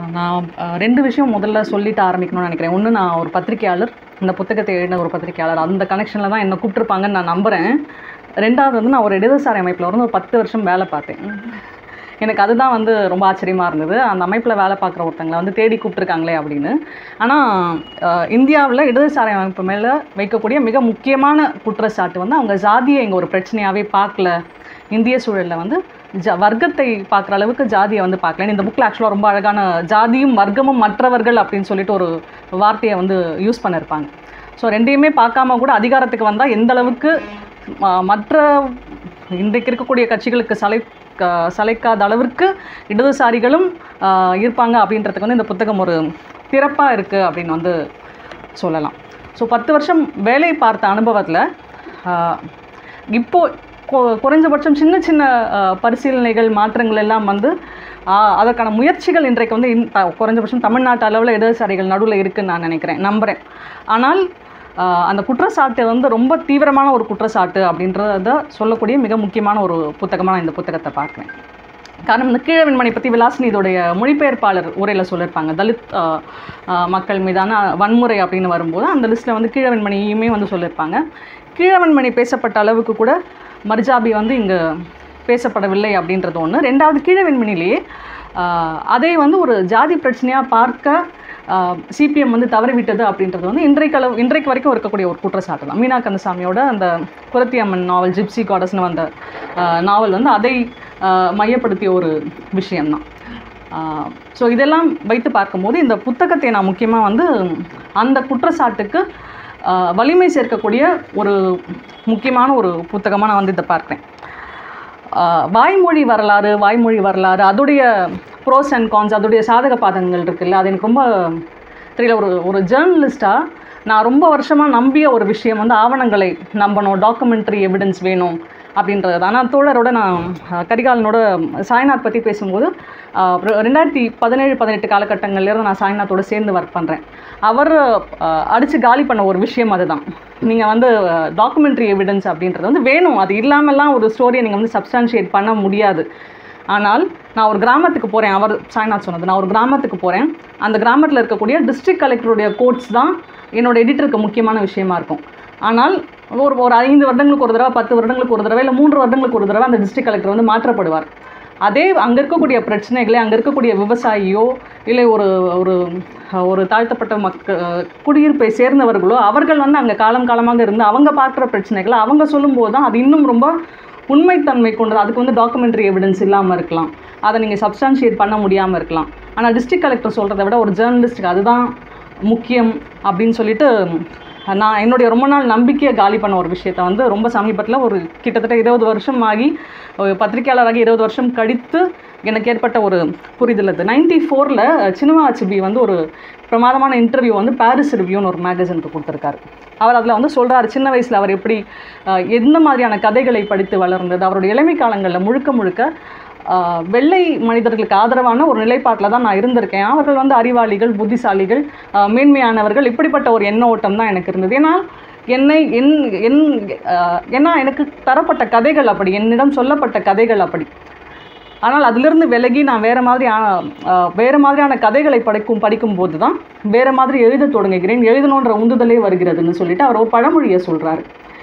நான் அஹ், ரெண்டு விஷயம் முதல்ல சொல்லிட்டு ஆரம்பிக்கணும்னு நினைக்கிறேன் ஒன்று நான் ஒரு பத்திரிக்கையாளர் இந்த புத்தகத்தை எழுதின ஒரு பத்திரிக்கையாளர் அந்த கனெக்ஷனில் தான் என்னை கூப்பிட்டுருப்பாங்கன்னு நான் நம்புகிறேன் ரெண்டாவது வந்து நான் ஒரு இடதுசாரி அமைப்பில் வந்து ஒரு பத்து வருஷம் வேலை பார்த்தேன் எனக்கு அதுதான் வந்து ரொம்ப ஆச்சரியமாக இருந்தது அந்த அமைப்பில் வேலை பார்க்குற ஒருத்தங்களை வந்து தேடி கூப்பிட்ருக்காங்களே அப்படின்னு ஆனால் இந்தியாவில் இடதுசாரி அமைப்பு மேலே வைக்கக்கூடிய மிக முக்கியமான குற்றச்சாட்டு வந்து அவங்க ஜாதியை இங்கே ஒரு பிரச்சனையாகவே பார்க்கல இந்திய சூழலில் வந்து ஜ வர்க்கத்தை பார்க்குற அளவுக்கு ஜாதியை வந்து பார்க்கல இந்த புக்கில் ஆக்சுவலாக ரொம்ப அழகான ஜாதியும் வர்க்கமும் மற்றவர்கள் அப்படின்னு சொல்லிட்டு ஒரு வார்த்தையை வந்து யூஸ் பண்ணியிருப்பாங்க ஸோ ரெண்டையுமே பார்க்காம கூட அதிகாரத்துக்கு வந்தால் எந்த அளவுக்கு ம- மற்ற இன்றைக்கு இருக்கக்கூடிய கட்சிகளுக்கு சலை க- சளைக்காத அளவிற்கு இடதுசாரிகளும் ஆஹ், இருப்பாங்க அப்படின்றதுக்கு வந்து இந்த புத்தகம் ஒரு திறப்பாக இருக்குது அப்படின்னு வந்து சொல்லலாம் ஸோ பத்து வருஷம் வேலை பார்த்த அனுபவத்தில் இப்போ கொ- குறைஞ்சபட்சம் சின்ன சின்ன ஆஹ், பரிசீலனைகள் மாற்றங்கள் எல்லாம் வந்து ஆஹ், அதற்கான முயற்சிகள் இன்றைக்கு வந்து இன் த- குறைஞ்சபட்சம் தமிழ்நாட்டு அளவில் இடதுசாரிகள் நடுவில் இருக்குன்னு நான் நினைக்கிறேன் நம்புகிறேன் ஆனால் ஆஹ், அந்த குற்றச்சாட்டு வந்து ரொம்ப தீவிரமான ஒரு குற்றச்சாட்டு அப்படின்றத சொல்லக்கூடிய மிக முக்கியமான ஒரு புத்தகமாக நான் இந்த புத்தகத்தை பார்க்குறேன் காரணம் இந்த கீழவெண்மணி பற்றி விலாசினி இதோடைய மொழிபெயர்ப்பாளர் உரையில் சொல்லியிருப்பாங்க தலித் ஆஹ், ஆஹ், மக்கள் மீதான வன்முறை அப்படின்னு வரும்போது அந்த லிஸ்ட்டில் வந்து கீழவெண்மணியுமே வந்து சொல்லியிருப்பாங்க கீழவெண்மணி பேசப்பட்ட அளவுக்கு கூட மர்ஜாபி வந்து இங்கே பேசப்படவில்லை அப்படின்றது ஒன்று ரெண்டாவது கீழவெண்மணிலேயே ஆஹ், அதை வந்து ஒரு ஜாதி பிரச்சனையாக பார்க்க சிபிஎம் வந்து தவறிவிட்டது அப்படின்றது வந்து இன்றைக்கு அளவு இன்றைக்கு வரைக்கும் இருக்கக்கூடிய ஒரு குற்றச்சாட்டு தான் மீனா கந்தசாமியோட அந்த குரத்தி அம்மன் நாவல் ஜிப்சி காடஸ்னு வந்த ஆஹ், நாவல் வந்து அதை ஆஹ், மையப்படுத்திய ஒரு விஷயம்தான் ஸோ இதெல்லாம் வைத்து பார்க்கும்போது இந்த புத்தகத்தை நான் முக்கியமாக வந்து அந்த குற்றச்சாட்டுக்கு ஆஹ், வலிமை சேர்க்கக்கூடிய ஒரு முக்கியமான ஒரு புத்தகமாக நான் வந்து இதை பார்க்குறேன் ஆஹ் வாய்மொழி வரலாறு வாய்மொழி வரலாறு அதோடைய ப்ரோஸ் அண்ட் கான்ஸ் அதோடைய சாதக பாதகங்கள் இருக்குல்ல அது எனக்கு ரொம்ப தெரியல ஒரு ஒரு ஜேர்னலிஸ்ட்டாக நான் ரொம்ப வருஷமாக நம்பிய ஒரு விஷயம் வந்து ஆவணங்களை நம்பணும் டாக்குமெண்ட்ரி எவிடன்ஸ் வேணும் அப்படின்றது ஆனால் தோழரோட நான் அஹ், கரிகாலனோட சாய்நாத் பற்றி பேசும்போது அஹ், ரெ- ரெண்டாயிரத்தி பதினேழு பதினெட்டு காலகட்டங்கள்லேருந்து நான் சாய்நாத்தோட சேர்ந்து ஒர்க் பண்ணுறேன் அவர் அடித்து காலி பண்ண ஒரு விஷயம் அதுதான் நீங்கள் வந்து டாக்குமெண்ட்ரி எவிடன்ஸ் அப்படின்றது வந்து வேணும் அது இல்லாமலாம் ஒரு ஸ்டோரியை நீங்கள் வந்து சப்ஸ்டான்ஷியேட் பண்ண முடியாது ஆனால் நான் ஒரு கிராமத்துக்கு போகிறேன் அவர் சாய்நாத் சொன்னது நான் ஒரு கிராமத்துக்கு போகிறேன் அந்த கிராமத்தில் இருக்கக்கூடிய டிஸ்ட்ரிக்ட் கலெக்டருடைய கோட்ஸ் தான் என்னோட எடிட்டருக்கு முக்கியமான விஷயமா இருக்கும் ஆனால் ஒரு ஒரு ஐந்து வருடங்களுக்கு ஒரு தடவை பத்து வருடங்களுக்கு ஒரு தடவை இல்லை மூன்று வருடங்களுக்கு ஒரு தடவை அந்த டிஸ்ட்ரிக்ட் கலெக்டர் வந்து மாற்றப்படுவார் அதே அங்கே இருக்கக்கூடிய பிரச்சனைகளை அங்கே இருக்கக்கூடிய விவசாயியோ இல்லை ஒரு ஒரு ஒரு தாழ்த்தப்பட்ட மக்க குடியிருப்பை சேர்ந்தவர்களோ அவர்கள் வந்து அங்கே காலம் காலமாக இருந்து அவங்க பார்க்குற பிரச்சனைகளை அவங்க சொல்லும்போது தான் அது இன்னும் ரொம்ப உண்மைத்தன்மை கொண்டது அதுக்கு வந்து டாக்குமெண்ட்ரி எவிடன்ஸ் இல்லாமல் இருக்கலாம் அதை நீங்கள் சப்ஸ்டான்ஷியேட் பண்ண முடியாமல் இருக்கலாம் ஆனால் டிஸ்ட்ரிக்ட் கலெக்டர் சொல்கிறத விட ஒரு ஜேர்னலிஸ்ட்டுக்கு அதுதான் முக்கியம் அப்படின்னு சொல்லிட்டு நான் என்னுடைய ரொம்ப நாள் நம்பிக்கையை காலி பண்ண ஒரு விஷயத்த வந்து ரொம்ப சமீபத்தில் ஒரு கிட்டத்தட்ட இருபது வருஷம் ஆகி ஒரு பத்திரிக்கையாளராகி இருபது வருஷம் கழித்து எனக்கு ஏற்பட்ட ஒரு புரிதல் அது நைன்டி ஃபோரில் சினிமா சிபி வந்து ஒரு பிரமாதமான இன்டர்வியூ வந்து பாரிஸ் ரிவ்யூன்னு ஒரு மேகசினுக்கு கொடுத்துருக்காரு அவர் அதில் வந்து சொல்கிறாரு சின்ன வயசில் அவர் எப்படி அஹ், எந்த மாதிரியான கதைகளை படித்து வளர்ந்தது அவருடைய இளமை காலங்களில் முழுக்க முழுக்க ஆஹ் வெள்ளை மனிதர்களுக்கு ஆதரவான ஒரு நிலைப்பாட்டில் தான் நான் இருந்திருக்கேன் அவர்கள் வந்து அறிவாளிகள் புத்திசாலிகள் ஆஹ் மேன்மையானவர்கள் இப்படிப்பட்ட ஒரு எண்ண ஓட்டம் தான் எனக்கு இருந்தது ஏன்னா என்னை என் என் ஆஹ் ஏன்னா எனக்கு தரப்பட்ட கதைகள் அப்படி என்னிடம் சொல்லப்பட்ட கதைகள் அப்படி ஆனால் அதிலிருந்து விலகி நான் வேறு மாதிரி வேறு மாதிரியான கதைகளை படிக்கும் படிக்கும்போது தான் வேறு மாதிரி எழுத தொடங்குகிறேன் எழுதணுன்ற உந்துதலே வருகிறதுன்னு சொல்லிட்டு அவர் ஒரு பழமொழியை சொல்கிறாரு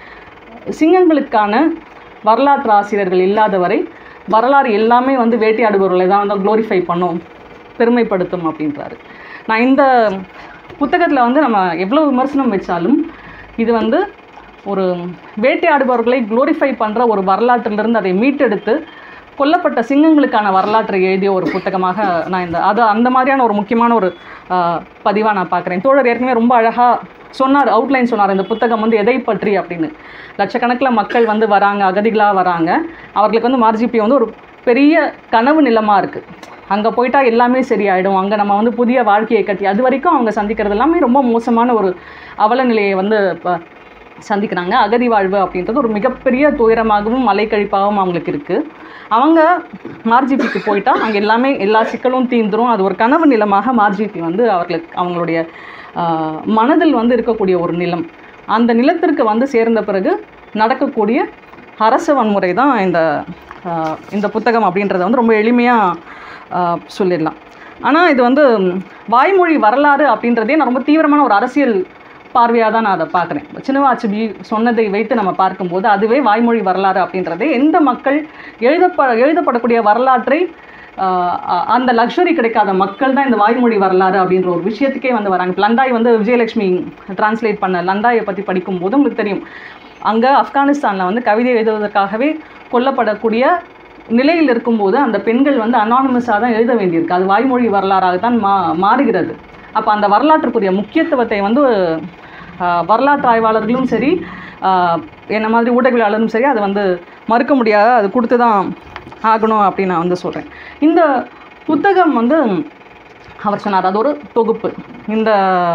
சிங்கங்களுக்கான வரலாற்று ஆசிரியர்கள் இல்லாதவரை வரலாறு எல்லாமே வந்து வேட்டையாடுபவர்களை தான் வந்து க்ளோரிஃபை பண்ணும் பெருமைப்படுத்தும் அப்படின்றாரு நான் இந்த புத்தகத்தில் வந்து நம்ம எவ்வளோ விமர்சனம் வச்சாலும் இது வந்து ஒரு வேட்டையாடுபவர்களை க்ளோரிஃபை பண்ணுற ஒரு வரலாற்றிலிருந்து அதை மீட்டெடுத்து கொல்லப்பட்ட சிங்கங்களுக்கான வரலாற்றை எழுதிய ஒரு புத்தகமாக நான் இந்த அது அந்த மாதிரியான ஒரு முக்கியமான ஒரு பதிவாக நான் பார்க்குறேன் தோழர் ஏற்கனவே ரொம்ப அழகாக சொன்னார் அவுட்லைன் சொன்னார் இந்த புத்தகம் வந்து எதை பற்றி அப்படின்னு லட்சக்கணக்கில் மக்கள் வந்து வராங்க அகதிகளாக வராங்க அவர்களுக்கு வந்து மார்ஜிபி வந்து ஒரு பெரிய கனவு நிலமாக இருக்குது அங்கே போயிட்டா எல்லாமே சரியாயிடும் அங்கே நம்ம வந்து புதிய வாழ்க்கையை கட்டி அது வரைக்கும் அவங்க சந்திக்கிறது எல்லாமே ரொம்ப மோசமான ஒரு அவல நிலையை வந்து ப- சந்திக்கிறாங்க அகதி வாழ்வு அப்படின்றது ஒரு மிகப்பெரிய துயரமாகவும் மலைக்கழிப்பாகவும் அவங்களுக்கு இருக்குது அவங்க மார்ஜிபிக்கு போயிட்டா அங்கே எல்லாமே எல்லா சிக்கலும் தீந்துரும் அது ஒரு கனவு நிலமாக மார்ஜிபி வந்து அவர்களுக்கு அவங்களுடைய ஆஹ், மனதில் வந்து இருக்கக்கூடிய ஒரு நிலம் அந்த நிலத்திற்கு வந்து சேர்ந்த பிறகு நடக்கக்கூடிய அரச வன்முறை தான் இந்த ஆஹ், இந்த புத்தகம் அப்படின்றத வந்து ரொம்ப எளிமையாக சொல்லிடலாம் ஆனால் இது வந்து ம், வாய்மொழி வரலாறு அப்படின்றதே நான் ரொம்ப தீவிரமான ஒரு அரசியல் பார்வையாக தான் நான் அதை பார்க்குறேன் சின்னவாச்சிபி சொன்னதை வைத்து நம்ம பார்க்கும்போது அதுவே வாய்மொழி வரலாறு அப்படின்றதே எந்த மக்கள் எழுதப்ப எழுதப்படக்கூடிய வரலாற்றை ஆஹ் அ- அந்த லக்ஸரி கிடைக்காத மக்கள் தான் இந்த வாய்மொழி வரலாறு அப்படின்ற ஒரு விஷயத்துக்கே வந்து வராங்க இப்போ லண்டாய் வந்து விஜயலட்சுமி டிரான்ஸ்லேட் பண்ண லண்டாயை பற்றி படிக்கும்போது உங்களுக்கு தெரியும் அங்கே ஆப்கானிஸ்தானில் வந்து கவிதை எழுதுவதற்காகவே கொல்லப்படக்கூடிய நிலையில் இருக்கும்போது அந்த பெண்கள் வந்து அனானிமஸாக தான் எழுத வேண்டியிருக்கு அது வாய்மொழி வரலாறாக தான் மா மாறுகிறது அப்போ அந்த வரலாற்றுக்குரிய முக்கியத்துவத்தை வந்து ஆஹ், வரலாற்று ஆய்வாளர்களும் சரி ஆஹ், என்ன மாதிரி ஊடகவியலாளரும் சரி அதை வந்து மறுக்க முடியாது அது கொடுத்து தான் ஆகணும் அப்படின்னு நான் வந்து சொல்கிறேன் இந்த புத்தகம் வந்து அவர் சொன்னார் அது ஒரு தொகுப்பு இந்த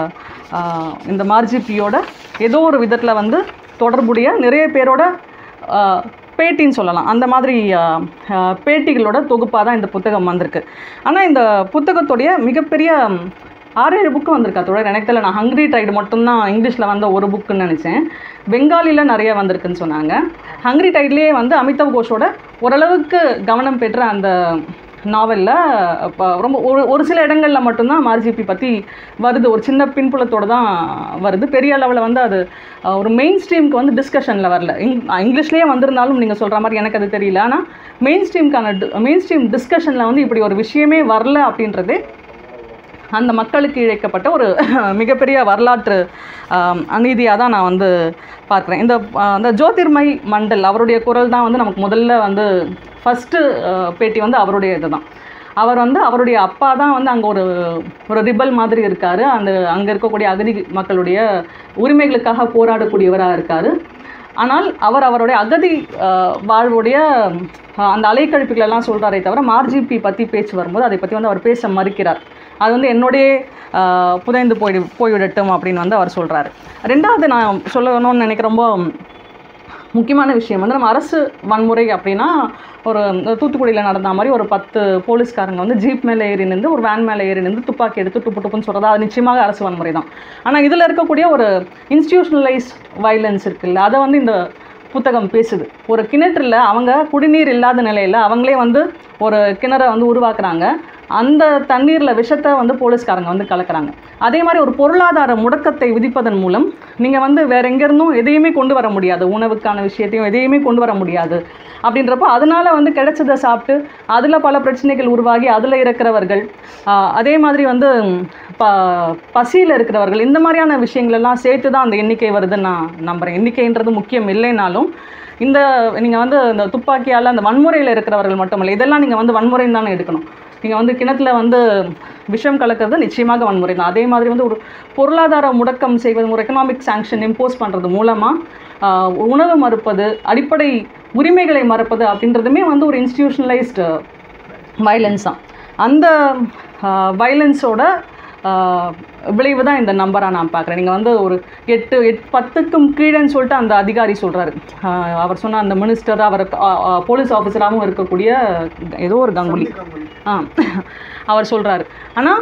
ஆஹ், இந்த மார்ஜிபியோட ஏதோ ஒரு விதத்தில் வந்து தொடர்புடைய நிறைய பேரோட ஆஹ், பேட்டின்னு சொல்லலாம் அந்த மாதிரி ஆஹ், ஆஹ், பேட்டிகளோட தொகுப்பாக தான் இந்த புத்தகம் வந்திருக்கு ஆனால் இந்த புத்தகத்துடைய மிகப்பெரிய ம், ஆறு ஏழு புக்கு வந்திருக்கு அதோட எனக்கு தெரியல நான் ஹங்க்ரி டைடு மட்டும்தான் இங்கிலீஷில் வந்த ஒரு புக்குன்னு நினச்சேன் பெங்காலியில் நிறைய வந்திருக்குன்னு சொன்னாங்க ஹங்க்ரி டைட்லேயே வந்து அமிதாப் கோஷோட ஓரளவுக்கு கவனம் பெற்ற அந்த நாவலில் இப்போ ரொம்ப ஒரு ஒரு சில இடங்களில் மட்டும்தான் மார்ஜிபி பற்றி வருது ஒரு சின்ன பின்புலத்தோடு தான் வருது பெரிய அளவில் வந்து அது அஹ், ஒரு மெயின் ஸ்ட்ரீம்க்கு வந்து டிஸ்கஷனில் வரல இங் இங்கிலீஷ்லேயே வந்திருந்தாலும் நீங்கள் சொல்கிற மாதிரி எனக்கு அது தெரியல ஆனால் மெயின் ஸ்ட்ரீம்க்கான மெயின் ஸ்ட்ரீம் டிஸ்கஷனில் வந்து இப்படி ஒரு விஷயமே வரல அப்படின்றதே அந்த மக்களுக்கு இழைக்கப்பட்ட ஒரு மிகப்பெரிய வரலாற்று ஆம், அநீதியாக தான் நான் வந்து பார்க்குறேன் இந்த ஆ, அந்த ஜோதிர்மய் மண்டல் அவருடைய குரல் தான் வந்து நமக்கு முதல்ல வந்து ஃபஸ்ட்டு பேட்டி வந்து அவருடைய இதுதான் அவர் வந்து அவருடைய அப்பா தான் வந்து அங்கே ஒரு ஒரு ரிபல் மாதிரி இருக்கார் அந்த அங்கே இருக்கக்கூடிய அகதி மக்களுடைய உரிமைகளுக்காக போராடக்கூடியவராக இருக்கார் ஆனால் அவர் அவருடைய அகதி அஹ், வாழ்வுடைய அஹ், அந்த அலைக்கழிப்புகளெல்லாம் சொல்கிறாரே தவிர மார்ஜிபி பற்றி பேச்சு வரும்போது அதை பற்றி வந்து அவர் பேச மறுக்கிறார் அது வந்து என்னுடைய அஹ், புதைந்து போய் போய்விடட்டும் அப்படின்னு வந்து அவர் சொல்கிறாரு ரெண்டாவது நான் சொல்லணும்னு நினைக்கிற ரொம்ப முக்கியமான விஷயம் வந்து நம்ம அரசு வன்முறை அப்படின்னா ஒரு தூத்துக்குடியில் நடந்த மாதிரி ஒரு பத்து போலீஸ்காரங்க வந்து ஜீப் மேலே ஏறி நின்று ஒரு வேன் மேலே ஏறி நின்று துப்பாக்கி எடுத்து துப்பு துப்புன்னு சொல்கிறது அது நிச்சயமாக அரசு வன்முறை தான் ஆனால் இதில் இருக்கக்கூடிய ஒரு இன்ஸ்டியூஷனலைஸ் வயலன்ஸ் இருக்குல்ல அதை வந்து இந்த புத்தகம் பேசுது ஒரு கிணற்றில் அவங்க குடிநீர் இல்லாத நிலையில் அவங்களே வந்து ஒரு கிணறை வந்து உருவாக்குறாங்க அந்த தண்ணீரில் விஷத்தை வந்து போலீஸ்காரங்க வந்து கலக்குறாங்க அதே மாதிரி ஒரு பொருளாதார முடக்கத்தை விதிப்பதன் மூலம் நீங்கள் வந்து வேற எங்கேருந்தும் எதையுமே கொண்டு வர முடியாது உணவுக்கான விஷயத்தையும் எதையுமே கொண்டு வர முடியாது அப்படின்றப்போ அதனால வந்து கிடைச்சதை சாப்பிட்டு அதில் பல பிரச்சனைகள் உருவாகி அதில் இருக்கிறவர்கள் ஆஹ், அதே மாதிரி வந்து ப பசியில் இருக்கிறவர்கள் இந்த மாதிரியான விஷயங்கள் எல்லாம் சேர்த்து தான் அந்த எண்ணிக்கை வருதுன்னு நான் நம்புகிறேன் எண்ணிக்கைன்றது முக்கியம் இல்லைனாலும் இந்த நீங்கள் வந்து இந்த துப்பாக்கியால் அந்த வன்முறையில் இருக்கிறவர்கள் மட்டுமல்ல இதெல்லாம் நீங்கள் வந்து வன்முறைன்னு தானே எடுக்கணும் நீங்கள் வந்து கிணத்துல வந்து விஷம் கலக்கிறது நிச்சயமாக வன்முறை தான் அதே மாதிரி வந்து ஒரு பொருளாதார முடக்கம் செய்வது ஒரு எக்கனாமிக் சாங்ஷன் இம்போஸ் பண்ணுறது மூலமாக உணவு மறுப்பது அடிப்படை உரிமைகளை மறுப்பது அப்படின்றதுமே வந்து ஒரு இன்ஸ்டிடியூஷனலைஸ்டு வயலன்ஸ் தான் அந்த வயலன்ஸோட விளைவு தான் இந்த நம்பராக நான் பார்க்குறேன் நீங்கள் வந்து ஒரு எட்டு எட் பத்துக்கும் கீழேன்னு சொல்லிட்டு அந்த அதிகாரி சொல்கிறாரு அவர் சொன்ன அந்த மினிஸ்டர் அவர் போலீஸ் ஆஃபீஸராகவும் இருக்கக்கூடிய ஏதோ ஒரு கங்குலி ஆ அவர் சொல்கிறாரு ஆனால்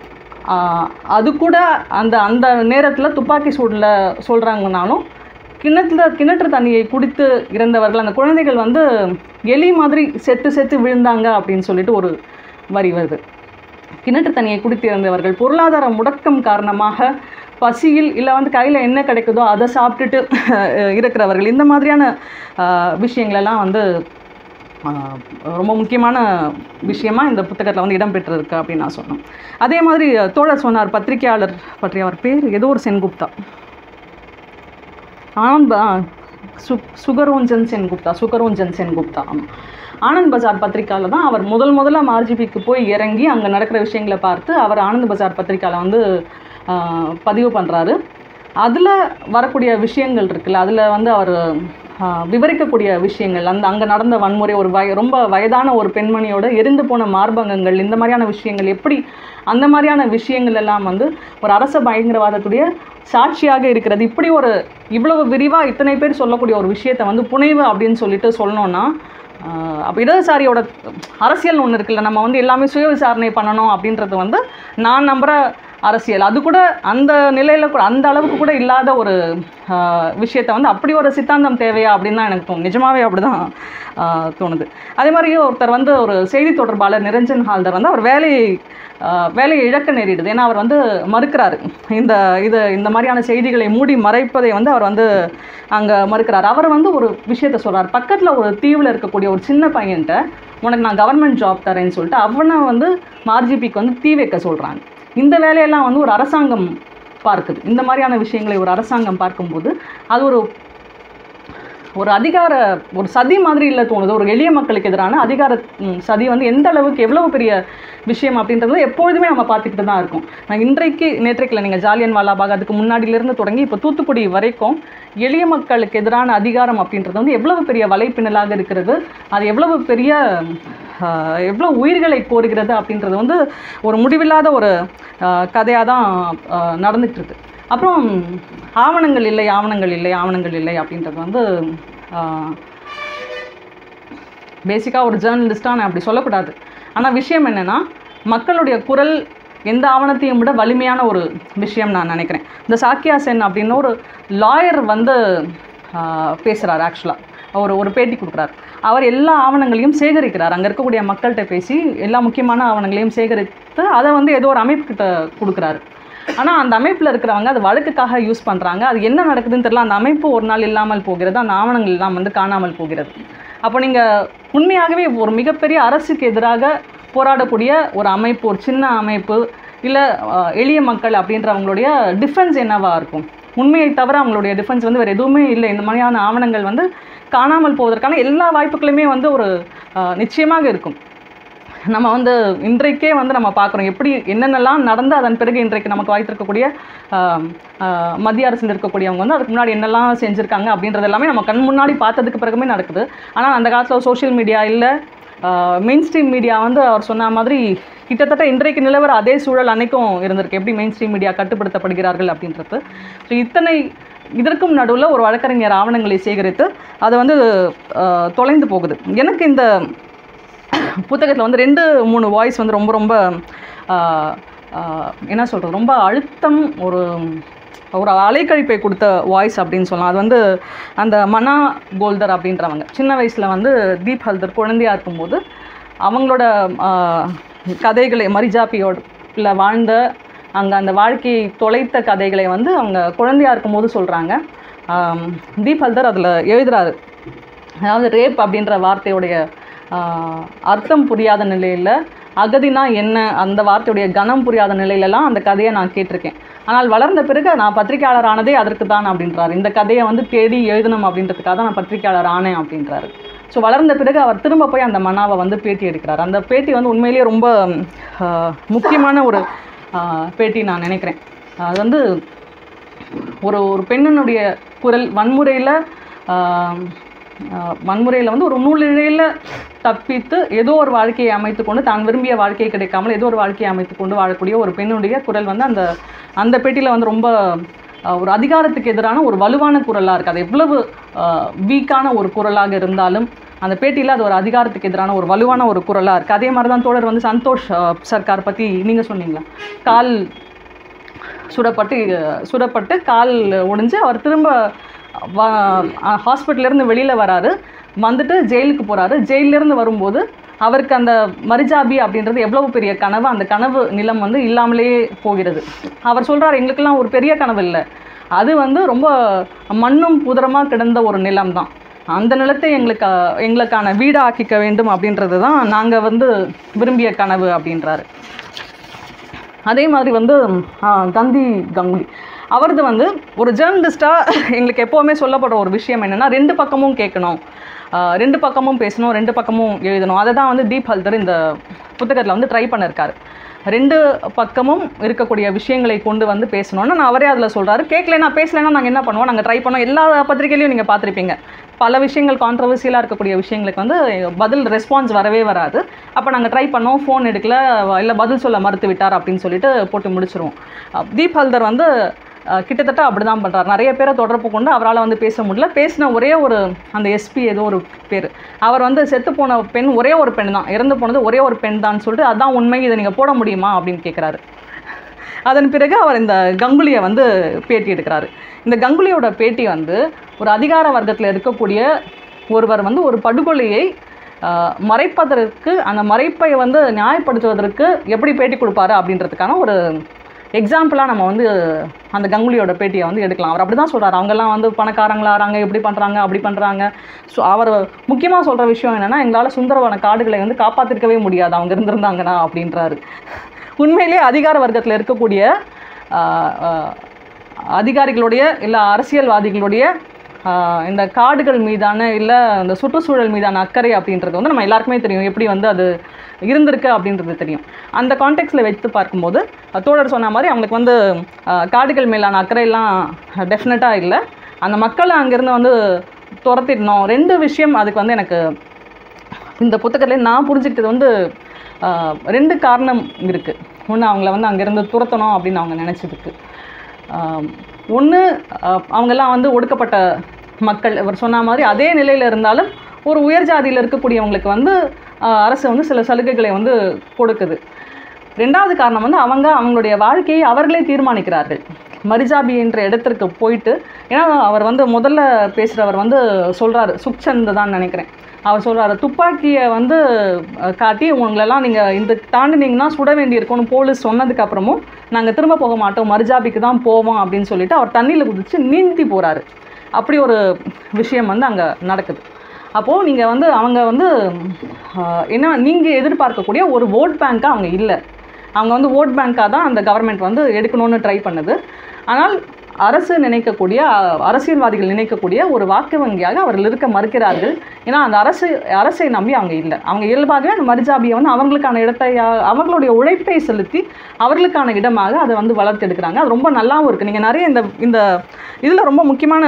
அது கூட அந்த அந்த நேரத்தில் துப்பாக்கி சூடில் சொல்கிறாங்கனாலும் கிணத்துல கிணற்று தண்ணியை குடித்து இறந்தவர்கள் அந்த குழந்தைகள் வந்து எலி மாதிரி செத்து செத்து விழுந்தாங்க அப்படின்னு சொல்லிட்டு ஒரு வரி வருது கிணற்று தண்ணியை குடித்து இறந்தவர்கள் பொருளாதார முடக்கம் காரணமாக பசியில் இல்லை வந்து கையில் என்ன கிடைக்குதோ அதை சாப்பிட்டுட்டு இருக்கிறவர்கள் இந்த மாதிரியான ஆஹ், விஷயங்களெல்லாம் வந்து ஆஹ், ரொம்ப முக்கியமான விஷயமா இந்த புத்தகத்தில் வந்து இடம்பெற்றிருக்கு அப்படின்னு நான் சொன்னேன் அதே மாதிரி தோழர் சொன்னார் பத்திரிகையாளர் பற்றி அவர் பேர் ஏதோ ஒரு சென்குப்தா ஆனந்த் ப- ஆ, சு சுகரோஞ்சன் சென்குப்தா சுகரோஞ்சன் சென்குப்தா ஆமாம் ஆனந்த் பஜார் பத்திரிக்காவில் தான் அவர் முதல் முதல்ல மார்ஜிபிக்கு போய் இறங்கி அங்கே நடக்கிற விஷயங்களை பார்த்து அவர் ஆனந்த் பஜார் பத்திரிக்காவில் வந்து ஆ, பதிவு பண்ணுறாரு அதில் வரக்கூடிய விஷயங்கள் இருக்குல்ல அதில் வந்து அவர் ஆ, விவரிக்கக்கூடிய விஷயங்கள் அந்த அங்கே நடந்த வன்முறை ஒரு வய ரொம்ப வயதான ஒரு பெண்மணியோட எரிந்து போன மார்பகங்கள் இந்த மாதிரியான விஷயங்கள் எப்படி அந்த மாதிரியான விஷயங்கள் எல்லாம் வந்து ஒரு அரச பயங்கரவாதத்துடைய சாட்சியாக இருக்கிறது இப்படி ஒரு இவ்வளவு விரிவாக இத்தனை பேர் சொல்லக்கூடிய ஒரு விஷயத்தை வந்து புனைவு அப்படின்னு சொல்லிட்டு சொல்லணும்னா ஆஹ் அப்போ இடதுசாரியோட அரசியல் ஒன்று இருக்குல்ல நம்ம வந்து எல்லாமே சுய விசாரணை பண்ணணும் அப்படின்றது வந்து நான் நம்புகிற அரசியல் அது கூட அந்த நிலையில் கூட அந்த அளவுக்கு கூட இல்லாத ஒரு ஆஹ், விஷயத்தை வந்து அப்படி ஒரு சித்தாந்தம் தேவையா அப்படின்னு தான் எனக்கு தோணும் நிஜமாவே அப்படி தான் தோணுது அதே மாதிரி ஒருத்தர் வந்து ஒரு செய்தி தொடர்பாளர் நிரஞ்சன் ஹால்தர் வந்து அவர் வேலையை ஆஹ், வேலையை இழக்க நேரிடுது ஏன்னா அவர் வந்து மறுக்கிறாரு இந்த இது இந்த மாதிரியான செய்திகளை மூடி மறைப்பதை வந்து அவர் வந்து அங்கே மறுக்கிறார் அவர் வந்து ஒரு விஷயத்த சொல்றார் பக்கத்தில் ஒரு தீவில் இருக்கக்கூடிய ஒரு சின்ன பையன்கிட்ட உனக்கு நான் கவர்மெண்ட் ஜாப் தரேன்னு சொல்லிட்டு அவனை வந்து மார்ஜிபிக்கு வந்து தீ வைக்க சொல்கிறாங்க இந்த வேலையெல்லாம் வந்து ஒரு அரசாங்கம் பார்க்குது இந்த மாதிரியான விஷயங்களை ஒரு அரசாங்கம் பார்க்கும்போது அது ஒரு ஒரு அதிகார ஒரு சதி மாதிரி இல்லை தோணுது ஒரு எளிய மக்களுக்கு எதிரான அதிகார ம், சதி வந்து எந்த அளவுக்கு எவ்வளவு பெரிய விஷயம் அப்படின்றது எப்பொழுதுமே நம்ம பார்த்துக்கிட்டு தான் இருக்கோம் நான் இன்றைக்கு நேற்றைக்கில் நீங்கள் ஜாலியன் வாலாபாக் அதுக்கு முன்னாடியிலிருந்து தொடங்கி இப்போ தூத்துக்குடி வரைக்கும் எளிய மக்களுக்கு எதிரான அதிகாரம் அப்படின்றது வந்து எவ்வளவு பெரிய வலைப்பின்னலாக இருக்கிறது அது எவ்வளவு பெரிய ஆஹ், எவ்வளவு உயிர்களை கோருகிறது அப்படின்றது வந்து ஒரு முடிவில்லாத ஒரு கதையாக தான் நடந்துட்டு இருக்கு அப்புறம் ஆவணங்கள் இல்லை ஆவணங்கள் இல்லை ஆவணங்கள் இல்லை அப்படின்றது வந்து பேசிக்காக ஒரு ஜேர்னலிஸ்ட்டாக நான் அப்படி சொல்லக்கூடாது ஆனால் விஷயம் என்னென்னா மக்களுடைய குரல் எந்த ஆவணத்தையும் விட வலிமையான ஒரு விஷயம் நான் நினைக்கிறேன் இந்த சாக்கியா சென் அப்படின்னு ஒரு லாயர் வந்து பேசுகிறார் ஆக்சுவலாக அவர் ஒரு பேட்டி கொடுக்குறார் அவர் எல்லா ஆவணங்களையும் சேகரிக்கிறார் அங்கே இருக்கக்கூடிய மக்கள்கிட்ட பேசி எல்லா முக்கியமான ஆவணங்களையும் சேகரித்து அதை வந்து ஏதோ ஒரு அமைப்புக்கிட்ட கொடுக்குறாரு ஆனால் அந்த அமைப்பில் இருக்கிறவங்க அது வழக்குக்காக யூஸ் பண்ணுறாங்க அது என்ன நடக்குதுன்னு தெரியல அந்த அமைப்பு ஒரு நாள் இல்லாமல் போகிறது அந்த ஆவணங்கள் எல்லாம் வந்து காணாமல் போகிறது அப்போ நீங்கள் உண்மையாகவே ஒரு மிகப்பெரிய அரசுக்கு எதிராக போராடக்கூடிய ஒரு அமைப்பு ஒரு சின்ன அமைப்பு இல்லை எளிய மக்கள் அப்படின்றவங்களுடைய டிஃபென்ஸ் என்னவா இருக்கும் உண்மையை தவிர அவங்களுடைய டிஃபென்ஸ் வந்து வேறு எதுவுமே இல்லை இந்த மாதிரியான ஆவணங்கள் வந்து காணாமல் போவதற்கான எல்லா வாய்ப்புகளுமே வந்து ஒரு அஹ், நிச்சயமாக இருக்கும் நம்ம வந்து இன்றைக்கே வந்து நம்ம பார்க்குறோம் எப்படி என்னென்னலாம் நடந்து அதன் பிறகு இன்றைக்கு நமக்கு வாய்த்திருக்கக்கூடிய ஆம், ஆ, மத்திய அரசில் இருக்கக்கூடியவங்க வந்து அதுக்கு முன்னாடி என்னெல்லாம் செஞ்சுருக்காங்க அப்படின்றது எல்லாமே நம்ம கண் முன்னாடி பார்த்ததுக்கு பிறகுமே நடக்குது ஆனால் அந்த காலத்தில் சோஷியல் மீடியா இல்லை மெயின் ஸ்ட்ரீம் மீடியா வந்து அவர் சொன்ன மாதிரி கிட்டத்தட்ட இன்றைக்கு நிலவர அதே சூழல் அன்னைக்கும் இருந்திருக்கு எப்படி மெயின் ஸ்ட்ரீம் மீடியா கட்டுப்படுத்தப்படுகிறார்கள் அப்படின்றது ஸோ இத்தனை இதற்கும் நடுவில் ஒரு வழக்கறிஞர் ஆவணங்களை சேகரித்து அதை வந்து ஆ, தொலைந்து போகுது எனக்கு இந்த புத்தகத்தில் வந்து ரெண்டு மூணு வாய்ஸ் வந்து ரொம்ப ரொம்ப ஆஹ், ஆஹ், என்ன சொல்கிறது ரொம்ப அழுத்தம் ஒரு ஒரு அலைக்கழிப்பை கொடுத்த வாய்ஸ் அப்படின்னு சொல்லலாம் அது வந்து அந்த மனா கோல்தர் அப்படின்றவங்க சின்ன வயசில் வந்து தீப் ஹல்தர் குழந்தையாக இருக்கும்போது அவங்களோட ஆஹ், கதைகளை மரிஜாப்பியோட இல்லை வாழ்ந்த அங்கே அந்த வாழ்க்கையை தொலைத்த கதைகளை வந்து அவங்க குழந்தையாக இருக்கும்போது சொல்கிறாங்க தீப் ஹல்தர் அதில் எழுதுறாரு அதாவது ரேப் அப்படின்ற வார்த்தையுடைய ஆஹ், அர்த்தம் புரியாத நிலையில் அகதினா என்ன அந்த வார்த்தையுடைய கனம் புரியாத நிலையிலலாம் அந்த கதையை நான் கேட்டிருக்கேன் ஆனால் வளர்ந்த பிறகு நான் பத்திரிக்கையாளர் ஆனதே அதற்கு தான் அப்படின்றாரு இந்த கதையை வந்து தேடி எழுதணும் அப்படின்றதுக்காக தான் நான் பத்திரிக்கையாளர் ஆனேன் அப்படின்றாரு ஸோ வளர்ந்த பிறகு அவர் திரும்ப போய் அந்த மனாவை வந்து பேட்டி எடுக்கிறார் அந்த பேட்டி வந்து உண்மையிலேயே ரொம்ப ஆஹ், முக்கியமான ஒரு ஆஹ், பேட்டி நான் நினைக்கிறேன் அது வந்து ஒரு ஒரு பெண்ணினுடைய குரல் வன்முறையில் வன்முறையில் வந்து ஒரு நூலிழையில் தப்பித்து ஏதோ ஒரு வாழ்க்கையை அமைத்து கொண்டு தான் விரும்பிய வாழ்க்கை கிடைக்காமல் ஏதோ ஒரு வாழ்க்கையை அமைத்து கொண்டு வாழக்கூடிய ஒரு பெண்ணுடைய குரல் வந்து அந்த அந்த பேட்டியில் வந்து ரொம்ப ஆஹ், ஒரு அதிகாரத்துக்கு எதிரான ஒரு வலுவான குரலாக இருக்குது அது எவ்வளவு வீக்கான ஒரு குரலாக இருந்தாலும் அந்த பேட்டியில் அது ஒரு அதிகாரத்துக்கு எதிரான ஒரு வலுவான ஒரு குரலாக இருக்குது அதே மாதிரி தான் தோழர் வந்து சந்தோஷ் ஆஹ், சர்க்கார் பற்றி நீங்கள் சொன்னீங்களா கால் சுடப்பட்டு சுடப்பட்டு கால் ஒடிஞ்சு அவர் திரும்ப ஹாஸ்பிட்டல்லேருந்து வெளியில் வராரு வந்துட்டு ஜெயிலுக்கு போகிறாரு ஜெயிலிருந்து வரும்போது அவருக்கு அந்த மரிஜாபி அப்படின்றது எவ்வளவு பெரிய கனவு அந்த கனவு நிலம் வந்து இல்லாமலே போகிறது அவர் சொல்கிறார் எங்களுக்கெல்லாம் ஒரு பெரிய கனவு இல்லை அது வந்து ரொம்ப மண்ணும் புதரமாக கிடந்த ஒரு நிலம் தான் அந்த நிலத்தை எங்களுக்கு எங்களுக்கான வீடாக ஆக்கிக்க வேண்டும் அப்படின்றது தான் நாங்கள் வந்து விரும்பிய கனவு அப்படின்றாரு அதே மாதிரி வந்து ஆ, கந்தி கங்குலி அவரது வந்து ஒரு ஜேர்னலிஸ்ட்டாக எங்களுக்கு எப்போவுமே சொல்லப்படுற ஒரு விஷயம் என்னென்னா ரெண்டு பக்கமும் கேட்கணும் ஆ, ரெண்டு பக்கமும் பேசணும் ரெண்டு பக்கமும் எழுதணும் அதை தான் வந்து தீப் ஹல்தர் இந்த புத்தகத்தில் வந்து ட்ரை பண்ணியிருக்காரு ரெண்டு பக்கமும் இருக்கக்கூடிய விஷயங்களை கொண்டு வந்து பேசணும்னு நான் அவரே அதில் சொல்கிறாரு கேட்கலனா பேசலைன்னா நாங்கள் என்ன பண்ணுவோம் நாங்கள் ட்ரை பண்ணோம் எல்லா பத்திரிகையிலையும் நீங்கள் பார்த்துருப்பீங்க பல விஷயங்கள் கான்ட்ரவர்சியலாக இருக்கக்கூடிய விஷயங்களுக்கு வந்து பதில் ரெஸ்பான்ஸ் வரவே வராது அப்போ நாங்கள் ட்ரை பண்ணோம் ஃபோன் எடுக்கல இல்லை பதில் சொல்ல மறுத்து விட்டார் அப்படின்னு சொல்லிட்டு போட்டு முடிச்சிருவோம் அஹ் தீப் ஹல்தர் வந்து அஹ், கிட்டத்தட்ட அப்படி தான் பண்ணுறார் நிறைய பேரை தொடர்பு கொண்டு அவரால் வந்து பேச முடியல பேசின ஒரே ஒரு அந்த எஸ்பி ஏதோ ஒரு பேர் அவர் வந்து செத்து போன பெண் ஒரே ஒரு பெண் தான் இறந்து போனது ஒரே ஒரு பெண் தான் சொல்லிட்டு அதான் உண்மை இதை நீங்கள் போட முடியுமா அப்படின்னு கேட்குறாரு அதன் பிறகு அவர் இந்த கங்குலியை வந்து பேட்டி எடுக்கிறாரு இந்த கங்குலியோட பேட்டி வந்து ஒரு அதிகார வர்க்கத்தில் இருக்கக்கூடிய ஒருவர் வந்து ஒரு படுகொலையை ஆஹ், மறைப்பதற்கு அந்த மறைப்பை வந்து நியாயப்படுத்துவதற்கு எப்படி பேட்டி கொடுப்பாரு அப்படின்றதுக்கான ஒரு எக்ஸாம்பிளாக நம்ம வந்து அந்த கங்குலியோட பேட்டியை வந்து எடுக்கலாம் அவர் அப்படி தான் சொல்கிறார் அவங்கெல்லாம் வந்து பணக்காரங்களாகிறாங்க எப்படி பண்ணுறாங்க அப்படி பண்ணுறாங்க ஸோ அவர் முக்கியமாக சொல்கிற விஷயம் என்னென்னா எங்களால் சுந்தரவன காடுகளை வந்து காப்பாற்றிருக்கவே முடியாது அவங்க இருந்திருந்தாங்கன்னா அப்படின்றாரு உண்மையிலேயே அதிகார வர்க்கத்தில் இருக்கக்கூடிய ஆஹ், ஆஹ், அதிகாரிகளுடைய இல்லை அரசியல்வாதிகளுடைய ஆஹ், இந்த காடுகள் மீதான இல்லை இந்த சுற்றுச்சூழல் மீதான அக்கறை அப்படின்றது வந்து நம்ம எல்லாருக்குமே தெரியும் எப்படி வந்து அது இருந்திருக்கு அப்படின்றது தெரியும் அந்த கான்டெக்ட்ஸில் வைத்து பார்க்கும்போது அஹ், தோழர் சொன்ன மாதிரி அவங்களுக்கு வந்து ஆஹ், காடுகள் மேலான அக்கறையெல்லாம் டெஃபினட்டாக இல்லை அந்த மக்களை அங்கேருந்து வந்து துரத்திடணும் ரெண்டு விஷயம் அதுக்கு வந்து எனக்கு இந்த புத்தகத்தில் நான் புரிஞ்சுக்கிட்டது வந்து ஆஹ், ரெண்டு காரணம் இருக்குது ஒன்று அவங்கள வந்து அங்கேருந்து துரத்தணும் அப்படின்னு அவங்க நினச்சதுக்கு ஒன்று அவங்கெல்லாம் வந்து ஒடுக்கப்பட்ட மக்கள் இவர் சொன்ன மாதிரி அதே நிலையில் இருந்தாலும் ஒரு உயர் ஜாதியில் இருக்கக்கூடியவங்களுக்கு வந்து ஆஹ், அரசு வந்து சில சலுகைகளை வந்து கொடுக்குது ரெண்டாவது காரணம் வந்து அவங்க அவங்களுடைய வாழ்க்கையை அவர்களே தீர்மானிக்கிறார்கள் மரிஜாபி என்ற இடத்திற்கு போயிட்டு ஏன்னா அவர் வந்து முதல்ல பேசுகிறவர் வந்து சொல்கிறாரு சுக்சந்த் தான் நினைக்கிறேன் அவர் சொல்றாரு துப்பாக்கியை வந்து அஹ், காட்டி உங்களெல்லாம் நீங்கள் இந்த தாண்டினீங்கன்னா சுட வேண்டியிருக்கும்னு போலீஸ் சொன்னதுக்கு அப்புறமும் நாங்கள் திரும்ப போக மாட்டோம் மரிஜாபிக்கு தான் போவோம் அப்படின்னு சொல்லிட்டு அவர் தண்ணியில் குதிச்சு நீந்தி போகிறாரு அப்படி ஒரு விஷயம் வந்து அங்கே நடக்குது அப்போது நீங்கள் வந்து அவங்க வந்து ஆஹ், என்ன நீங்கள் எதிர்பார்க்கக்கூடிய ஒரு ஓட் பேங்க்காக அவங்க இல்லை அவங்க வந்து ஓட் பேங்க்காக தான் அந்த கவர்மெண்ட் வந்து எடுக்கணும்னு ட்ரை பண்ணுது ஆனால் அரசு நினைக்கக்கூடிய அஹ், அரசியல்வாதிகள் நினைக்கக்கூடிய ஒரு வாக்கு வங்கியாக அவர்கள் இருக்க மறுக்கிறார்கள் ஏன்னா அந்த அரசு அரசை நம்பி அவங்க இல்லை அவங்க இயல்பாகவே அந்த மரிஜாபியை வந்து அவங்களுக்கான இடத்தை அஹ், அவங்களுடைய உழைப்பை செலுத்தி அவர்களுக்கான இடமாக அதை வந்து வளர்த்தெடுக்கிறாங்க அது ரொம்ப நல்லாவும் இருக்குது நீங்கள் நிறைய இந்த இந்த இதில் ரொம்ப முக்கியமான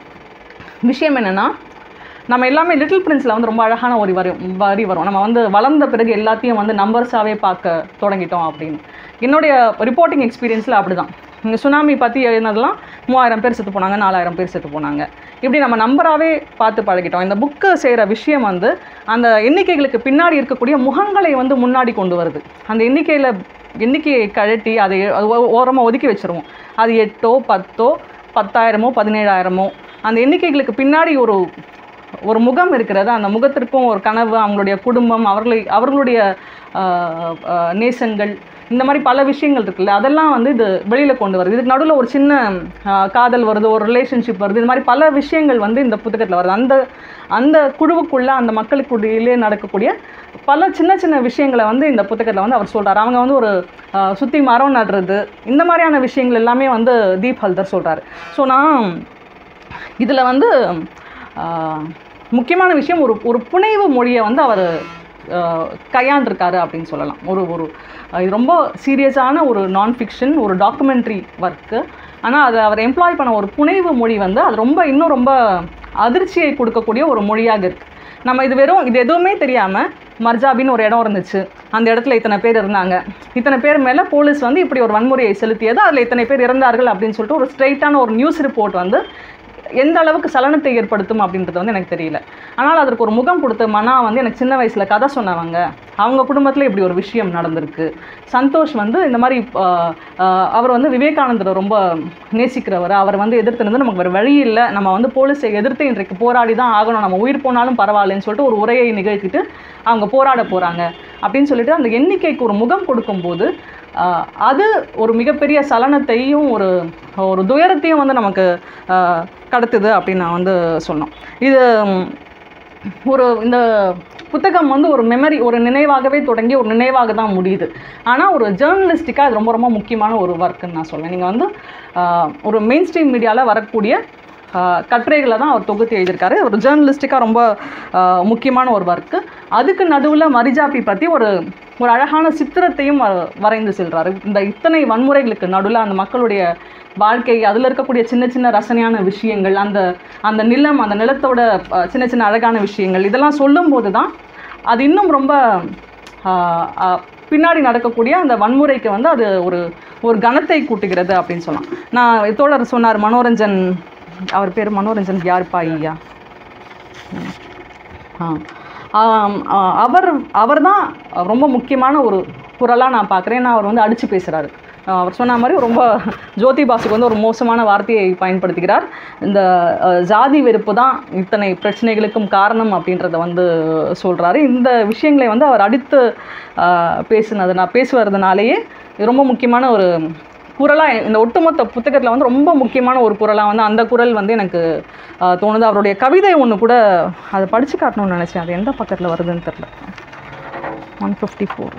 விஷயம் என்னென்னா நம்ம எல்லாமே லிட்டில் பிரின்ஸில் வந்து ரொம்ப அழகான ஒரு வரி வரி வரும் நம்ம வந்து வளர்ந்த பிறகு எல்லாத்தையும் வந்து நம்பர்ஸாகவே பார்க்க தொடங்கிட்டோம் அப்படின்னு என்னுடைய ரிப்போர்ட்டிங் எக்ஸ்பீரியன்ஸில் அப்படி தான் இந்த சுனாமி பற்றி எழுதினதெல்லாம் மூவாயிரம் பேர் செத்து போனாங்க நாலாயிரம் பேர் செத்து போனாங்க இப்படி நம்ம நம்பராகவே பார்த்து பழகிட்டோம் இந்த புக்கு செய்கிற விஷயம் வந்து அந்த எண்ணிக்கைகளுக்கு பின்னாடி இருக்கக்கூடிய முகங்களை வந்து முன்னாடி கொண்டு வருது அந்த எண்ணிக்கையில் எண்ணிக்கையை கழட்டி அதை ஓரமாக ஒதுக்கி வச்சுருவோம் அது எட்டோ பத்தோ பத்தாயிரமோ பதினேழாயிரமோ அந்த எண்ணிக்கைகளுக்கு பின்னாடி ஒரு ஒரு முகம் இருக்கிறது அந்த முகத்திற்கும் ஒரு கனவு அவங்களுடைய குடும்பம் அவர்களை அவர்களுடைய ஆஹ், ஆஹ், நேசங்கள் இந்த மாதிரி பல விஷயங்கள் இருக்குல்ல அதெல்லாம் வந்து இது வெளியில் கொண்டு வருது இதுக்கு நடுவில் ஒரு சின்ன ஆஹ், காதல் வருது ஒரு ரிலேஷன்ஷிப் வருது இது மாதிரி பல விஷயங்கள் வந்து இந்த புத்தகத்தில் வருது அந்த அந்த குழுவுக்குள்ளே அந்த மக்களுக்குள்ளே நடக்கக்கூடிய பல சின்ன சின்ன விஷயங்களை வந்து இந்த புத்தகத்தில் வந்து அவர் சொல்றாரு அவங்க வந்து ஒரு ஆஹ், சுத்தி மரம் நடுறது இந்த மாதிரியான விஷயங்கள் எல்லாமே வந்து தீப் ஹல்தர் சொல்றாரு ஸோ நான் இதில் வந்து ஆஹ், முக்கியமான விஷயம் ஒரு ஒரு புனைவு மொழியை வந்து அவர் கையாண்டிருக்காரு அப்படின்னு சொல்லலாம் ஒரு ஒரு ஆஹ், இது ரொம்ப சீரியஸான ஒரு நான் ஃபிக்ஷன் ஒரு டாக்குமெண்ட்ரி ஒர்க்கு ஆனால் அதை அவர் எம்ப்ளாய் பண்ண ஒரு புனைவு மொழி வந்து அது ரொம்ப இன்னும் ரொம்ப அதிர்ச்சியை கொடுக்கக்கூடிய ஒரு மொழியாக இருக்குது நம்ம இது வெறும் இது எதுவுமே தெரியாமல் மர்ஜாபின்னு ஒரு இடம் இருந்துச்சு அந்த இடத்துல இத்தனை பேர் இருந்தாங்க இத்தனை பேர் மேலே போலீஸ் வந்து இப்படி ஒரு வன்முறையை செலுத்தியது அதில் இத்தனை பேர் இறந்தார்கள் அப்படின்னு சொல்லிட்டு ஒரு ஸ்ட்ரைட்டான ஒரு நியூஸ் ரிப்போர்ட் வந்து எந்த அளவுக்கு சலனத்தை ஏற்படுத்தும் அப்படின்றது வந்து எனக்கு தெரியல ஆனால் அதற்கு ஒரு முகம் கொடுத்த மனா வந்து எனக்கு சின்ன வயசில் கதை சொன்னவங்க அவங்க குடும்பத்தில் இப்படி ஒரு விஷயம் நடந்திருக்கு சந்தோஷ் வந்து இந்த மாதிரி ஆஹ், ஆஹ், அவர் வந்து விவேகானந்தரை ரொம்ப நேசிக்கிறவர் அவர் வந்து எதிர்த்து நின்று நமக்கு வேறு வழி இல்லை நம்ம வந்து போலீஸை எதிர்த்து இன்றைக்கு போராடி தான் ஆகணும் நம்ம உயிர் போனாலும் பரவாயில்லைன்னு சொல்லிட்டு ஒரு உரையை நிகழ்த்திட்டு அவங்க போராட போகிறாங்க அப்படின்னு சொல்லிட்டு அந்த எண்ணிக்கைக்கு ஒரு முகம் கொடுக்கும்போது ஆஹ், அது ஒரு மிகப்பெரிய சலனத்தையும் ஒரு ஒரு துயரத்தையும் வந்து நமக்கு ஆஹ், கடத்துது அப்படின்னு நான் வந்து சொன்னோம் இது ம், ஒரு இந்த புத்தகம் வந்து ஒரு மெமரி ஒரு நினைவாகவே தொடங்கி ஒரு நினைவாக தான் முடியுது ஆனால் ஒரு ஜேர்னலிஸ்டிக்காக அது ரொம்ப ரொம்ப முக்கியமான ஒரு ஒர்க்குன்னு நான் சொல்வேன் நீங்கள் வந்து ஆஹ், ஒரு மெயின் ஸ்ட்ரீம் மீடியாவில் வரக்கூடிய ஆஹ், கட்டுரைகளை தான் அவர் தொகுத்து எழுதியிருக்காரு ஒரு ஜேர்னலிஸ்டிக்காக ரொம்ப ஆஹ், முக்கியமான ஒரு ஒர்க்கு அதுக்கு நடுவில் மரிஜாபி பற்றி ஒரு ஒரு அழகான சித்திரத்தையும் வ- வரைந்து செல்றாரு இந்த இத்தனை வன்முறைகளுக்கு நடுவில் அந்த மக்களுடைய வாழ்க்கை அதில் இருக்கக்கூடிய சின்ன சின்ன ரசனையான விஷயங்கள் அந்த அந்த நிலம் அந்த நிலத்தோட அஹ், சின்ன சின்ன அழகான விஷயங்கள் இதெல்லாம் சொல்லும்போது தான் அது இன்னும் ரொம்ப ஆஹ், ஆஹ், பின்னாடி நடக்கக்கூடிய அந்த வன்முறைக்கு வந்து அது ஒரு ஒரு கணத்தை கூட்டுகிறது அப்படின்னு சொல்லலாம் நான் தோழர் சொன்னார் மனோரஞ்சன் அவர் பேர் மனோரஞ்சன் யாருப்பா ஐயா ஆ. ஆம், ஆ, அவர் அவர் தான் ரொம்ப முக்கியமான ஒரு குரலாக நான் பார்க்குறேன் ஏன்னா அவர் வந்து அடித்து பேசுகிறாரு அஹ் அவர் சொன்ன மாதிரி ரொம்ப ஜோதி பாசுக்கு வந்து ஒரு மோசமான வார்த்தையை பயன்படுத்துகிறார் இந்த அஹ், ஜாதி வெறுப்பு தான் இத்தனை பிரச்சனைகளுக்கும் காரணம் அப்படின்றத வந்து சொல்கிறாரு இந்த விஷயங்களை வந்து அவர் அடுத்து அஹ், பேசுனது நான் பேசுவதுனாலேயே இது ரொம்ப முக்கியமான ஒரு குரலாக இந்த ஒட்டுமொத்த புத்தகத்தில் வந்து ரொம்ப முக்கியமான ஒரு குரலாக வந்து அந்த குரல் வந்து எனக்கு அஹ், தோணுது அவருடைய கவிதை ஒன்று கூட அதை படித்து காட்டணும்னு நினச்சேன் அது எந்த பக்கத்தில் வருதுன்னு தெரில ஒன் ஃபிஃப்டி ஃபோர்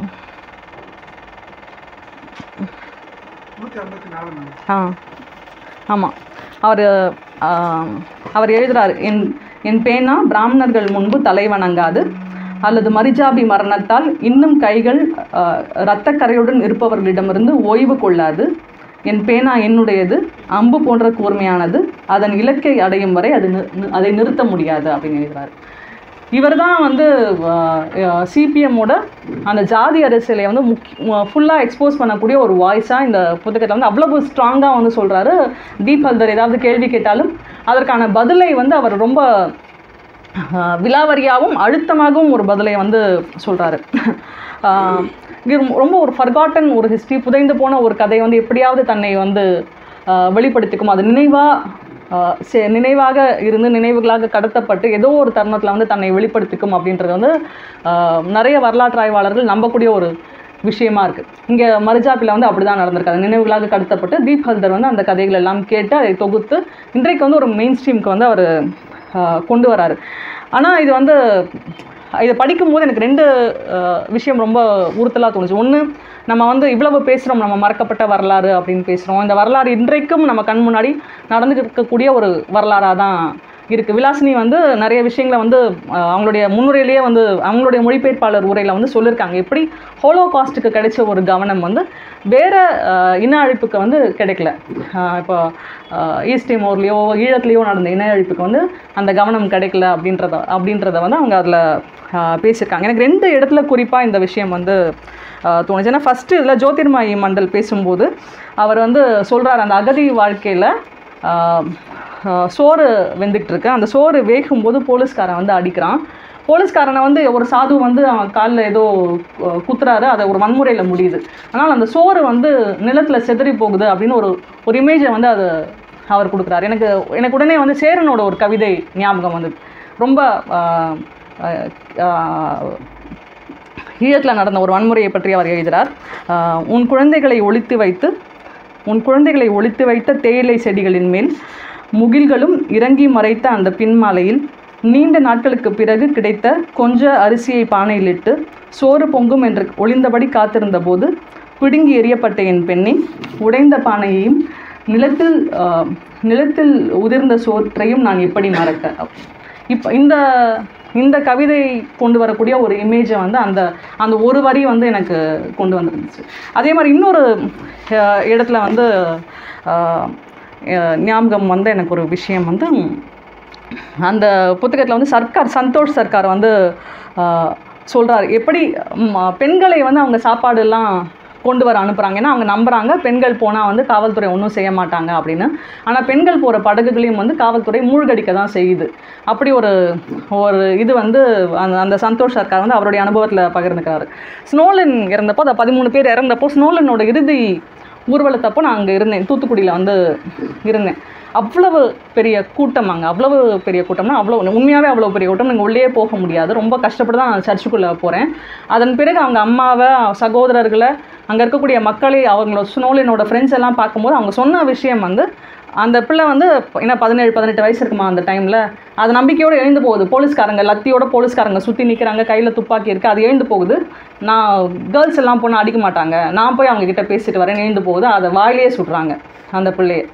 நூற்றி ஐம்பத்தி நாலு மேம் ஆ ஆமாம் அவர் அவர் எழுதுறாரு என் என் பேனா பிராமணர்கள் முன்பு தலை வணங்காது அல்லது மரிஜாபி மரணத்தால் இன்னும் கைகள் இரத்தக்கரையுடன் இருப்பவர்களிடமிருந்து ஓய்வு கொள்ளாது என் பேனா என்னுடையது அம்பு போன்ற கூர்மையானது அதன் இலக்கை அடையும் வரை அது நி- நி- அதை நிறுத்த முடியாது அப்படின்னு எழுதுறாரு இவர் தான் வந்து சிபிஎம்மோட அந்த ஜாதி அரசியலை வந்து முக்கிய ஃபுல்லாக எக்ஸ்போஸ் பண்ணக்கூடிய ஒரு வாய்ஸாக இந்த புத்தகத்தில் வந்து அவ்வளவு ஸ்ட்ராங்காக வந்து சொல்கிறாரு தீப் ஹல்தர் ஏதாவது கேள்வி கேட்டாலும் அதற்கான பதிலை வந்து அவர் ரொம்ப ஆஹ், விலாவரியாகவும் அழுத்தமாகவும் ஒரு பதிலை வந்து சொல்கிறாரு இது ரொம்ப- ரொம்ப ஒரு ஃபர்காட்டன் ஒரு ஹிஸ்ட்ரி புதைந்து போன ஒரு கதை வந்து எப்படியாவது தன்னை வந்து ஆஹ், வெளிப்படுத்திக்கும் அது நினைவாக ஆஹ் சே- நினைவாக இருந்து நினைவுகளாக கடத்தப்பட்டு ஏதோ ஒரு தருணத்தில் வந்து தன்னை வெளிப்படுத்திக்கும் அப்படின்றது வந்து ஆஹ் நிறைய வரலாற்று ஆய்வாளர்கள் நம்பக்கூடிய ஒரு விஷயமா இருக்குது இங்கே மருஜாப்பில் வந்து அப்படி தான் நடந்திருக்கு அது நினைவுகளாக கடத்தப்பட்டு தீப் ஹல்தர் வந்து அந்த கதைகள் எல்லாம் கேட்டு அதை தொகுத்து இன்றைக்கு வந்து ஒரு மெயின் ஸ்ட்ரீமுக்கு வந்து அவர் கொண்டு வராரு ஆனால் இது வந்து இதை படிக்கும்போது எனக்கு ரெண்டு ஆஹ் விஷயம் ரொம்ப உறுத்தலாக தோணுச்சு ஒன்று நம்ம வந்து இவ்வளவு பேசுகிறோம் நம்ம மறக்கப்பட்ட வரலாறு அப்படின்னு பேசுகிறோம் இந்த வரலாறு இன்றைக்கும் நம்ம கண் முன்னாடி நடந்துட்டு இருக்கக்கூடிய ஒரு வரலாறாக தான் இருக்குது விலாசினி வந்து நிறைய விஷயங்களை வந்து ஆஹ் அவங்களுடைய முன்னுரையிலேயே வந்து அவங்களுடைய மொழிபெயர்ப்பாளர் உரையில் வந்து சொல்லியிருக்காங்க எப்படி ஹோலோ காஸ்ட்டுக்கு கிடைச்ச ஒரு கவனம் வந்து வேறு இன அழிப்புக்கு வந்து கிடைக்கல ஆஹ் இப்போ ஆஹ் ஈஸ்ட் டிமோர்லேயோ ஈழத்துலேயோ நடந்த இன அழிப்புக்கு வந்து அந்த கவனம் கிடைக்கல அப்படின்றத அப்படின்றத வந்து அவங்க அதில் பேசியிருக்காங்க எனக்கு ரெண்டு இடத்துல குறிப்பாக இந்த விஷயம் வந்து ஆஹ் தோணுச்சு ஏன்னா ஃபஸ்ட்டு இதில் ஜோதிர்மயி மண்டல் பேசும்போது அவர் வந்து சொல்கிறார் அந்த அகதி வாழ்க்கையில் ஆஹ் ஆஹ் சோறு வெந்துக்கிட்டு இருக்கு அந்த சோறு வேகும்போது போலீஸ்காரன் வந்து அடிக்கிறான் போலீஸ்காரனை வந்து ஒரு சாது வந்து அவன் காலில் ஏதோ கு- குத்துறாரு அதை ஒரு வன்முறையில் முடியுது ஆனால் அந்த சோறு வந்து நிலத்தில் செதறி போகுது அப்படின்னு ஒரு ஒரு இமேஜை வந்து அது அவர் கொடுக்குறாரு எனக்கு எனக்கு உடனே வந்து சேரனோட ஒரு கவிதை ஞாபகம் வந்து ரொம்ப ஆஹ் ஆஹ் ஆஹ் ஈழத்தில் நடந்த ஒரு வன்முறையை பற்றி அவர் எழுதுகிறார் ஆஹ் உன் குழந்தைகளை ஒளித்து வைத்து உன் குழந்தைகளை ஒளித்து வைத்த தேயிலை செடிகளின் மேல் முகில்களும் இறங்கி மறைத்த அந்த பின்மாலையில் நீண்ட நாட்களுக்கு பிறகு கிடைத்த கொஞ்ச அரிசியை பானையிலிட்டு சோறு பொங்கும் என்று ஒளிந்தபடி காத்திருந்த போது பிடுங்கி எறியப்பட்ட என் பெண்ணை உடைந்த பானையையும் நிலத்தில் ஆஹ், நிலத்தில் உதிர்ந்த சோற்றையும் நான் எப்படி மறக்க இப்போ இந்த இந்த கவிதை கொண்டு வரக்கூடிய ஒரு இமேஜை வந்து அந்த அந்த ஒரு வரி வந்து எனக்கு கொண்டு வந்துருந்துச்சு அதே மாதிரி இன்னொரு அஹ், இடத்துல வந்து அஹ், அஹ், ஞாபகம் வந்த எனக்கு ஒரு விஷயம் வந்து அந்த புத்தகத்தில் வந்து சர்க்கார் சந்தோஷ் சர்க்கார் வந்து சொல்கிறார் எப்படி ம், பெண்களை வந்து அவங்க சாப்பாடுலாம் கொண்டு வர அனுப்புகிறாங்க ஏன்னா அவங்க நம்புகிறாங்க பெண்கள் போனால் வந்து காவல்துறை ஒன்றும் செய்ய மாட்டாங்க அப்படின்னு ஆனால் பெண்கள் போகிற படகுகளையும் வந்து காவல்துறை மூழ்கடிக்க தான் செய்யுது அப்படி ஒரு ஒரு இது வந்து அந்த அந்த சந்தோஷ் சர்க்கார் வந்து அவருடைய அனுபவத்தில் பகிர்ந்துக்கிறாரு ஸ்னோலன் இறந்தப்போ அந்த பதிமூணு பேர் இறந்தப்போ ஸ்னோலனோட இறுதி ஊர்வலத்தப்போ நான் அங்கே இருந்தேன் தூத்துக்குடியில் வந்து இருந்தேன் அவ்வளவு பெரிய கூட்டம் அங்கே அவ்வளவு பெரிய கூட்டம்னா அவ்வளோ உண்மையாகவே அவ்வளோ பெரிய கூட்டம் நீங்கள் உள்ளே போக முடியாது ரொம்ப கஷ்டப்பட்டு தான் நான் சர்ச்சுக்குள்ளே போகிறேன் அதன் பிறகு அவங்க அம்மாவை சகோதரர்களை அங்கே இருக்கக்கூடிய மக்களை அவங்களோட ஸ்னோலினோட ஃப்ரெண்ட்ஸ் எல்லாம் பார்க்கும்போது அவங்க சொன்ன விஷயம் வந்து அந்த பிள்ளை வந்து என்ன பதினேழு பதினெட்டு வயசு இருக்குமா அந்த டைமில் அது நம்பிக்கையோடு எழுந்து போகுது போலீஸ்காரங்க லத்தியோட போலீஸ்காரங்க சுற்றி நிற்கிறாங்க கையில் துப்பாக்கி இருக்குது அது எழுந்து போகுது நான் கேர்ள்ஸ் எல்லாம் பொண்ணு அடிக்க மாட்டாங்க நான் போய் அவங்க கிட்ட பேசிட்டு வரேன் எழுந்து போகுது அதை வாயிலே சுடுறாங்க அந்த பிள்ளைய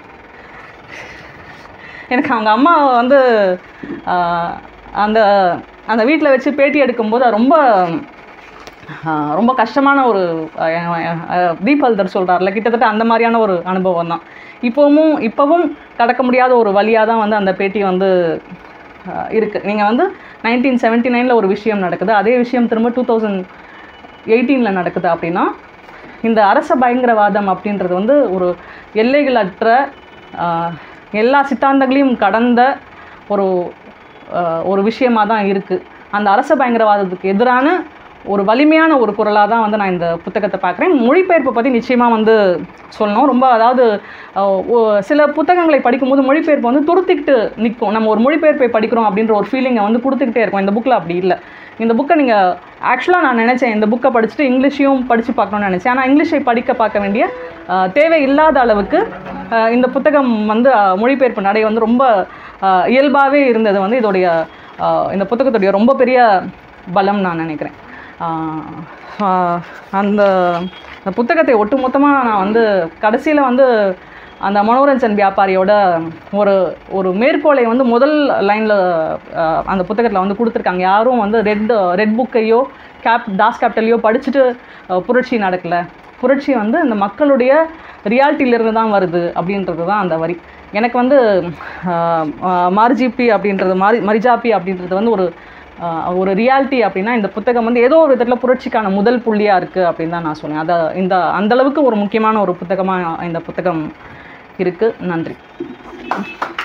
எனக்கு அவங்க அம்மா வந்து ஆஹ், அந்த அந்த வீட்டில் வச்சு பேட்டி எடுக்கும்போது அது ரொம்ப ஆஹ், ரொம்ப கஷ்டமான ஒரு ஆஹ், ஆஹ், தீப் ஹல்தர் சொல்கிறார்ல கிட்டத்தட்ட அந்த மாதிரியான ஒரு அனுபவம் தான் இப்போவும் இப்போவும் கடக்க முடியாத ஒரு வழியாக தான் வந்து அந்த பேட்டி வந்து இருக்குது நீங்கள் வந்து நைன்டீன் செவன்ட்டி நைனில் ஒரு விஷயம் நடக்குது அதே விஷயம் திரும்ப டூ தௌசண்ட் எயிட்டீனில் நடக்குது அப்படின்னா இந்த அரச பயங்கரவாதம் அப்படின்றது வந்து ஒரு எல்லைகளற்ற ஆஹ், எல்லா சித்தாந்தங்களையும் கடந்த ஒரு ஆஹ், ஒரு விஷயமாக தான் இருக்குது அந்த அரச பயங்கரவாதத்துக்கு எதிரான ஒரு வலிமையான ஒரு குரலாக தான் வந்து நான் இந்த புத்தகத்தை பார்க்குறேன் மொழிபெயர்ப்பை பற்றி நிச்சயமாக வந்து சொல்லணும் ரொம்ப அதாவது அஹ், ஒ- சில புத்தகங்களை படிக்கும்போது மொழிபெயர்ப்பு வந்து துருத்திக்கிட்டு நிற்கும் நம்ம ஒரு மொழிபெயர்ப்பை படிக்கிறோம் அப்படின்ற ஒரு ஃபீலிங்கை வந்து கொடுத்துக்கிட்டே இருக்கும் இந்த புக்கில் அப்படி இல்லை இந்த புக்கை நீங்கள் ஆக்சுவலாக நான் நினச்சேன் இந்த புக்கை படிச்சுட்டு இங்கிலீஷையும் படித்து பார்க்கணும்னு நினச்சேன் ஆனால் இங்கிலீஷை படிக்க பார்க்க வேண்டிய அஹ், தேவை இல்லாத அளவுக்கு அஹ், இந்த புத்தகம் வந்து அஹ், மொழிபெயர்ப்பு நடை வந்து ரொம்ப இயல்பாகவே இருந்தது வந்து இதோடைய அஹ், இந்த புத்தகத்துடைய ரொம்ப பெரிய பலம் நான் நினைக்கிறேன் ஆஹ் ஆஹ் அந்த அந்த புத்தகத்தை ஒட்டுமொத்தமாக நான் வந்து கடைசியில் வந்து அந்த மனோரஞ்சன் வியாபாரியோட ஒரு ஒரு மேற்கோளை வந்து முதல் லைனில் அந்த புத்தகத்தில் வந்து கொடுத்துருக்காங்க யாரும் வந்து ரெட் ரெட் புக்கையோ கேப் தாஸ் கேப்டலையோ படிச்சுட்டு அஹ், புரட்சி நடக்கலை புரட்சி வந்து இந்த மக்களுடைய ரியாலிட்டியிலிருந்து தான் வருது அப்படின்றது தான் அந்த வரி எனக்கு வந்து ஆஹ், ஆஹ், மார்ஜிபி அப்படின்றது மாரி மரிஜாப்பி அப்படின்றது வந்து ஒரு ஆஹ், ஒரு ரியாலிட்டி அப்படின்னா இந்த புத்தகம் வந்து ஏதோ ஒரு விதத்தில் புரட்சிக்கான முதல் புள்ளியாக இருக்குது அப்படின்னு தான் நான் சொன்னேன் அதை இந்த அந்தளவுக்கு ஒரு முக்கியமான ஒரு புத்தகமாக இந்த புத்தகம் இருக்குது நன்றி